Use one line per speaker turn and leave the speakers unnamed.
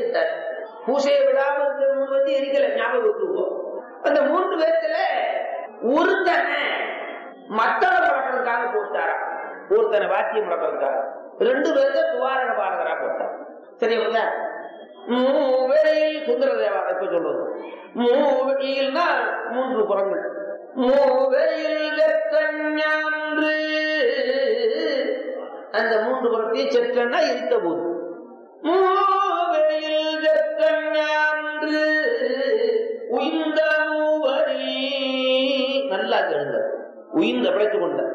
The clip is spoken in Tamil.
எரிச்சுட்டார் பூசையை விடாம இருக்கிற மூணு வந்து எரிக்கல ஞாபகம் வச்சுக்குவோம் அந்த மூன்று பேர்த்துல ஒருத்தனை மத்தள முழக்கிறதுக்காக போட்டாராம் ஒருத்தனை வாத்தியம் முழக்கிறதுக்காக ரெண்டு பேர்த்த துவாரண பாரதரா போட்டார் சரியா மூவெளியில் சுந்தர தேவா இப்ப சொல்றது மூவெளியில்னா மூன்று புறங்கள் மூவெளியில் செத்தஞான்று அந்த மூன்று புறத்தையும் செத்தன்னா இருக்க போது மூவெளியில் செத்தஞான்று உயிர்ந்த மூவரி நல்லா கேளுங்க உயிர்ந்த பிழைத்துக் கொண்ட